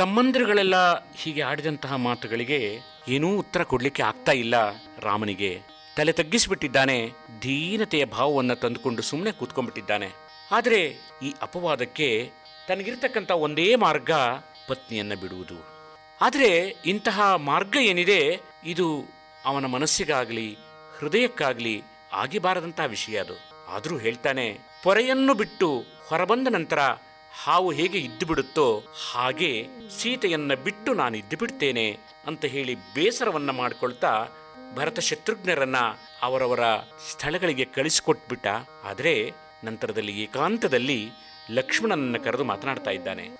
ತಮ್ಮಂದಿರುಗಳೆಲ್ಲ ಹೀಗೆ ಆಡಿದಂತಹ ಮಾತುಗಳಿಗೆ ಏನೂ ಉತ್ತರ ಕೊಡ್ಲಿಕ್ಕೆ ಆಗ್ತಾ ಇಲ್ಲ ರಾಮನಿಗೆ ತಲೆ ತಗ್ಗಿಸಿಬಿಟ್ಟಿದ್ದಾನೆ ದೀನತೆಯ ಭಾವವನ್ನು ತಂದುಕೊಂಡು ಸುಮ್ಮನೆ ಕೂತ್ಕೊಂಡ್ಬಿಟ್ಟಿದ್ದಾನೆ ಆದರೆ ಈ ಅಪವಾದಕ್ಕೆ ತನಗಿರ್ತಕ್ಕಂಥ ಒಂದೇ ಮಾರ್ಗ ಪತ್ನಿಯನ್ನ ಬಿಡುವುದು ಆದರೆ ಇಂತಹ ಮಾರ್ಗ ಏನಿದೆ ಇದು ಅವನ ಮನಸ್ಸಿಗಾಗಲಿ ಹೃದಯಕ್ಕಾಗಲಿ ಆಗಿಬಾರದಂತಹ ವಿಷಯ ಅದು ಆದರೂ ಹೇಳ್ತಾನೆ ಪೊರೆಯನ್ನು ಬಿಟ್ಟು ಹೊರಬಂದ ನಂತರ ಹಾವು ಹೇಗೆ ಇದ್ದು ಬಿಡುತ್ತೋ ಹಾಗೆ ಸೀತೆಯನ್ನ ಬಿಟ್ಟು ನಾನು ಇದ್ದು ಬಿಡ್ತೇನೆ ಅಂತ ಹೇಳಿ ಬೇಸರವನ್ನ ಮಾಡಿಕೊಳ್ತಾ ಭರತ ಶತ್ರುಘ್ನರನ್ನ ಅವರವರ ಸ್ಥಳಗಳಿಗೆ ಕಳಿಸಿಕೊಟ್ಬಿಟ್ಟ ಆದರೆ ನಂತರದಲ್ಲಿ ಏಕಾಂತದಲ್ಲಿ ಲಕ್ಷ್ಮಣನನ್ನ ಕರೆದು ಮಾತನಾಡ್ತಾ ಇದ್ದಾನೆ